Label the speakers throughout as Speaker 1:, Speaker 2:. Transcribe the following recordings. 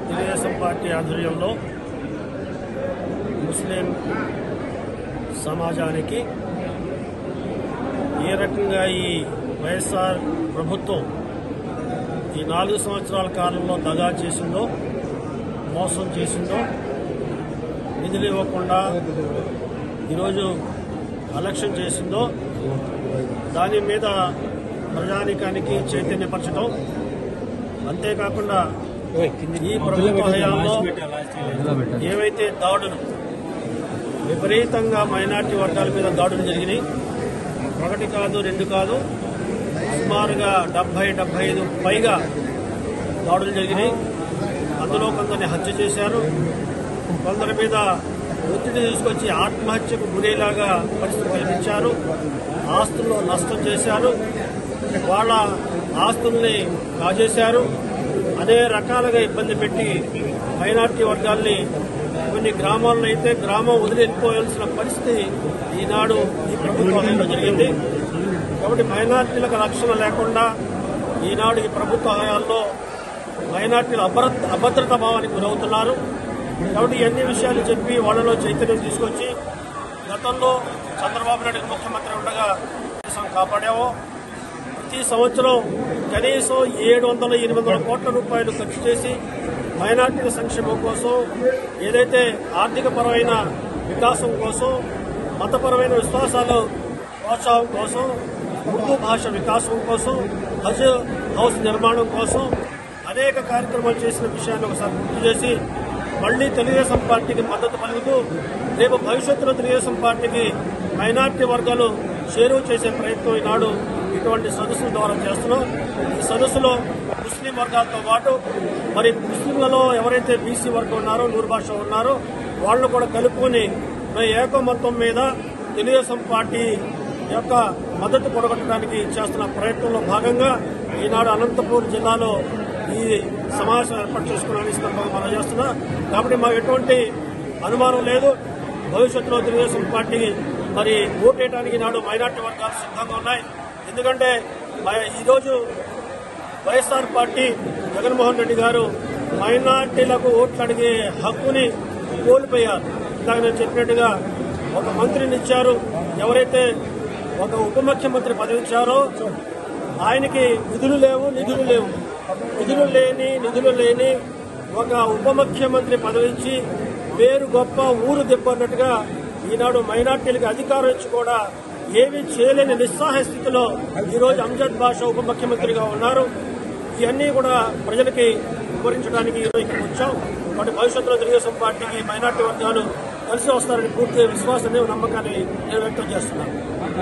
Speaker 1: Telugu Desam party ఆధ్వర్యంలో ముస్లిం సమాజానికి ఏ రకంగా ఈ వైఎస్ఆర్ ప్రభుత్వం ఈ నాలుగు సంవత్సరాల కాలంలో దగా చేసిందో మోసం చేసిందో నిధులు ఇవ్వకుండా ఈరోజు అలక్ష్యం చేసిందో దాని మీద ప్రజానికానికి చైతన్యపరచడం అంతేకాకుండా ఈ ప్రభుత్వ హయాంలో ఏవైతే దాడులు విపరీతంగా మైనార్టీ వర్గాల మీద దాడులు జరిగినాయి ఒకటి కాదు రెండు కాదు సుమారుగా డెబ్బై డెబ్బై ఐదు పైగా దాడులు జరిగినాయి అందులో కొందరిని హత్య చేశారు కొందరి మీద ఒత్తిడి తీసుకొచ్చి ఆత్మహత్యకు గురేలాగా పరిస్థితి కల్పించారు ఆస్తుల్లో నష్టం చేశారు వాళ్ళ ఆస్తుల్ని కాజేశారు అనే రకాలుగా ఇబ్బంది పెట్టి మైనార్టీ వర్గాల్ని కొన్ని గ్రామాల్లో అయితే గ్రామం వదిలి వెళ్ళిపోవాల్సిన పరిస్థితి ఈనాడు ఈ ప్రభుత్వంలో జరిగింది కాబట్టి మైనార్టీలకు రక్షణ లేకుండా ఈనాడు ఈ ప్రభుత్వ హయాంలో మైనార్టీలు అభద్రత అభద్రతా భావానికి గురవుతున్నారు కాబట్టి ఇవన్నీ విషయాలు చెప్పి వాళ్ళలో చైతన్యం తీసుకొచ్చి గతంలో చంద్రబాబు నాయుడు ముఖ్యమంత్రి ఉండగా దేశం కాపాడామో ప్రతి సంవత్సరం కనీసం ఏడు వందల ఎనిమిది వందల కోట్ల రూపాయలు ఖర్చు చేసి మైనార్టీల సంక్షేమం కోసం ఏదైతే ఆర్థిక పరమైన వికాసం కోసం మతపరమైన విశ్వాసాలు ప్రోత్సాహం కోసం ఉర్దూ భాష వికాసం కోసం హజ్ హౌస్ నిర్మాణం కోసం అనేక కార్యక్రమాలు చేసిన విషయాన్ని ఒకసారి గుర్తు చేసి మళ్లీ తెలుగుదేశం పార్టీకి మద్దతు పలుకుతూ రేపు భవిష్యత్తులో తెలుగుదేశం పార్టీకి మైనార్టీ వర్గాలు చేరువ చేసే ప్రయత్నం ఈనాడు ఇటువంటి సదస్సుల ద్వారా చేస్తున్నాం ఈ సదస్సులో ముస్లిం వర్గాలతో పాటు మరి ముస్లింలలో ఎవరైతే బీసీ వర్గం ఉన్నారో నూరు భాష ఉన్నారో వాళ్ళు కూడా కలుపుకొని మేము ఏకమత్వం మీద తెలుగుదేశం పార్టీ యొక్క మద్దతు పొడగొట్టడానికి చేస్తున్న ప్రయత్నంలో భాగంగా ఈనాడు అనంతపూర్ జిల్లాలో ఈ సమావేశం ఏర్పాటు చేసుకున్నాను ఈ సందర్భంగా మనం చేస్తున్నా కాబట్టి మాకు ఎటువంటి అనుమానం లేదు భవిష్యత్తులో తెలుగుదేశం పార్టీ మరి ఓటేయడానికి నాడు మైనార్టీ వర్గాలు సిద్ధంగా ఉన్నాయి ఎందుకంటే మ- ఈరోజు వైఎస్ఆర్ పార్టీ జగన్మోహన్ రెడ్డి గారు మైనార్టీలకు ఓట్లు అడిగే హక్కుని కోల్పోయారు ఇందాక నేను చెప్పినట్టుగా ఒక మంత్రిని ఇచ్చారు ఎవరైతే ఒక ఉప ముఖ్యమంత్రి పదవి ఇచ్చారో ఆయనకి విధులు లేవు నిధులు లేవు విధులు లేని నిధులు లేని ఒక ఉప ముఖ్యమంత్రి పదవి ఇచ్చి పేరు గొప్ప ఊరు దెబ్బన్నట్టుగా ఈనాడు మైనార్టీలకు అధికారం ఇచ్చి కూడా ఏమీ చేయలేని నిస్సహాయ స్థితిలో ఈరోజు అంజద్ బాషా ఉప ముఖ్యమంత్రిగా ఉన్నారు ఇవన్నీ కూడా ప్రజలకి వివరించడానికి ఈరోజు ఇక్కడికి వచ్చాం వాటి భవిష్యత్తులో తెలుగుదేశం పార్టీకి మైనార్టీ వర్గాలు కలిసి వస్తారని పూర్తి విశ్వాసాన్ని నమ్మకాన్ని నేను వ్యక్తం చేస్తున్నాను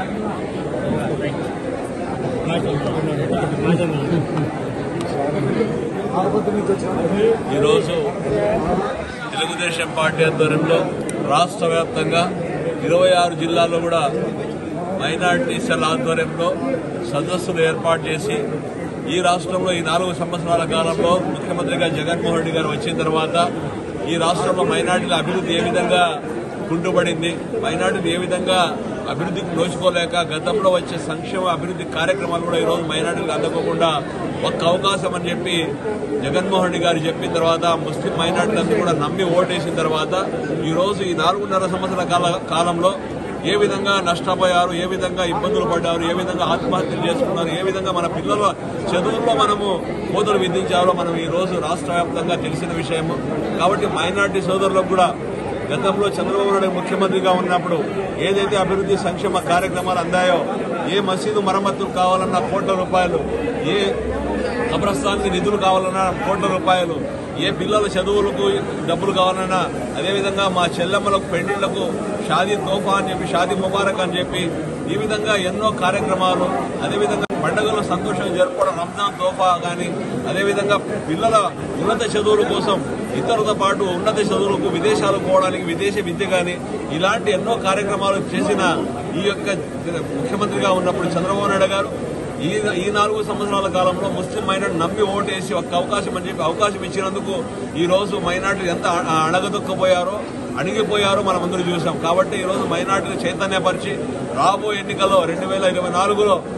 Speaker 2: ఈరోజు తెలుగుదేశం పార్టీ ఆధ్వర్యంలో రాష్ట్ర వ్యాప్తంగా ఇరవై ఆరు జిల్లాల్లో కూడా మైనార్టీ సెల్ ఆధ్వర్యంలో సదస్సులు ఏర్పాటు చేసి ఈ రాష్ట్రంలో ఈ నాలుగు సంవత్సరాల కాలంలో ముఖ్యమంత్రిగా జగన్మోహన్ రెడ్డి గారు వచ్చిన తర్వాత ఈ రాష్ట్రంలో మైనార్టీల అభివృద్ధి ఏ విధంగా కుంటుపడింది మైనార్టీలు ఏ విధంగా అభివృద్ధికి నోచుకోలేక గతంలో వచ్చే సంక్షేమ అభివృద్ధి కార్యక్రమాలు కూడా ఈరోజు మైనార్టీలకు అందకోకుండా ఒక్క అవకాశం అని చెప్పి జగన్మోహన్ రెడ్డి గారు చెప్పిన తర్వాత ముస్లిం మైనార్టీలందరూ కూడా నమ్మి ఓటేసిన తర్వాత ఈ రోజు ఈ నాలుగున్నర సంవత్సరాల కాల కాలంలో ఏ విధంగా నష్టపోయారు ఏ విధంగా ఇబ్బందులు పడ్డారు ఏ విధంగా ఆత్మహత్యలు చేసుకున్నారు ఏ విధంగా మన పిల్లల చదువుల్లో మనము కోతలు విధించారో మనం ఈ రోజు రాష్ట్ర వ్యాప్తంగా తెలిసిన విషయము కాబట్టి మైనార్టీ సోదరులకు కూడా గతంలో చంద్రబాబు నాయుడు ముఖ్యమంత్రిగా ఉన్నప్పుడు ఏదైతే అభివృద్ధి సంక్షేమ కార్యక్రమాలు అందాయో ఏ మసీదు మరమ్మతులు కావాలన్నా కోట్ల రూపాయలు ఏ కబ్రస్థాన్కి నిధులు కావాలన్నా కోట్ల రూపాయలు ఏ పిల్లల చదువులకు డబ్బులు కావాలన్నా అదేవిధంగా మా చెల్లెమ్మలకు పెళ్లిళ్లకు షాదీ తోఫా అని చెప్పి షాదీ ముబారక్ అని చెప్పి ఈ విధంగా ఎన్నో కార్యక్రమాలు అదేవిధంగా పండుగలు సంతోషంగా జరుపుకోవడం రంజాన్ తోఫా కానీ అదేవిధంగా పిల్లల ఉన్నత చదువుల కోసం ఇతరులతో పాటు ఉన్నత చదువులకు విదేశాలకు పోవడానికి విదేశీ విద్య కానీ ఇలాంటి ఎన్నో కార్యక్రమాలు చేసిన ఈ యొక్క ముఖ్యమంత్రిగా ఉన్నప్పుడు చంద్రబాబు నాయుడు గారు ఈ ఈ నాలుగు సంవత్సరాల కాలంలో ముస్లిం మైనార్టీ నమ్మి ఓటేసి ఒక్క అవకాశం అని చెప్పి అవకాశం ఇచ్చినందుకు ఈ రోజు మైనార్టీలు ఎంత అ- అణగదొక్కపోయారో అణిగిపోయారో మనం అందరూ చూసాం కాబట్టి ఈ రోజు మైనార్టీలు చైతన్యపరిచి రాబోయే ఎన్నికల్లో రెండు వేల ఇరవై నాలుగులో ముఖ్య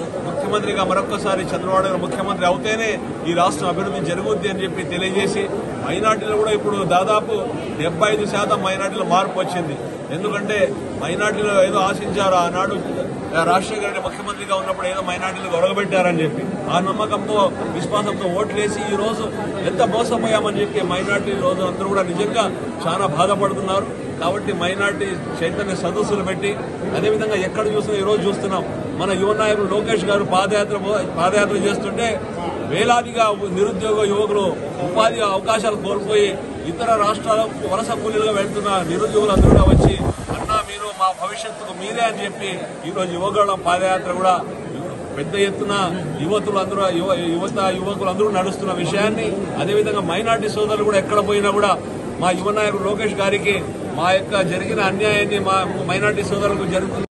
Speaker 2: ముఖ్యమంత్రిగా మరొక్కసారి చంద్రబాబు నాయుడు ముఖ్యమంత్రి అవుతేనే ఈ రాష్ట్రం అభివృద్ధి జరుగుద్ది అని చెప్పి తెలియజేసి మైనార్టీలో కూడా ఇప్పుడు దాదాపు డెబ్బై ఐదు శాతం మైనార్టీలో మార్పు వచ్చింది ఎందుకంటే మైనార్టీలో ఏదో ఆశించారు ఆనాడు రాజశేఖర రెడ్డి ముఖ్యమంత్రిగా ఉన్నప్పుడు ఏదో మైనార్టీలు గొడవబెట్టారని చెప్పి ఆ నమ్మకంతో విశ్వాసంతో ఓట్లేసి ఈ రోజు ఎంత మోసపోయామని చెప్పి మైనార్టీ రోజు అందరూ కూడా నిజంగా చాలా బాధపడుతున్నారు కాబట్టి మైనార్టీ చైతన్య సదస్సులు పెట్టి అదేవిధంగా ఎక్కడ చూసినా ఈ రోజు చూస్తున్నాం మన యువ నాయకుడు లోకేష్ గారు పాదయాత్ర పాదయాత్ర చేస్తుంటే వేలాదిగా నిరుద్యోగ యువకులు ఉపాధి అవకాశాలు కోల్పోయి ఇతర రాష్ట్రాలకు వలస కూలీలుగా వెళ్తున్న నిరుద్యోగులందరూ కూడా వచ్చి అన్నా మీరు మా భవిష్యత్తుకు మీరే అని చెప్పి ఈ రోజు యువకుల పాదయాత్ర కూడా పెద్ద ఎత్తున యువతులు అందరూ యువ యువత యువకులు అందరూ నడుస్తున్న విషయాన్ని అదేవిధంగా మైనార్టీ సోదరులు కూడా ఎక్కడ పోయినా కూడా మా యువ నాయకుడు లోకేష్ గారికి మా యొక్క జరిగిన అన్యాయాన్ని మా మైనార్టీ సోదరులకు జరుగుతున్న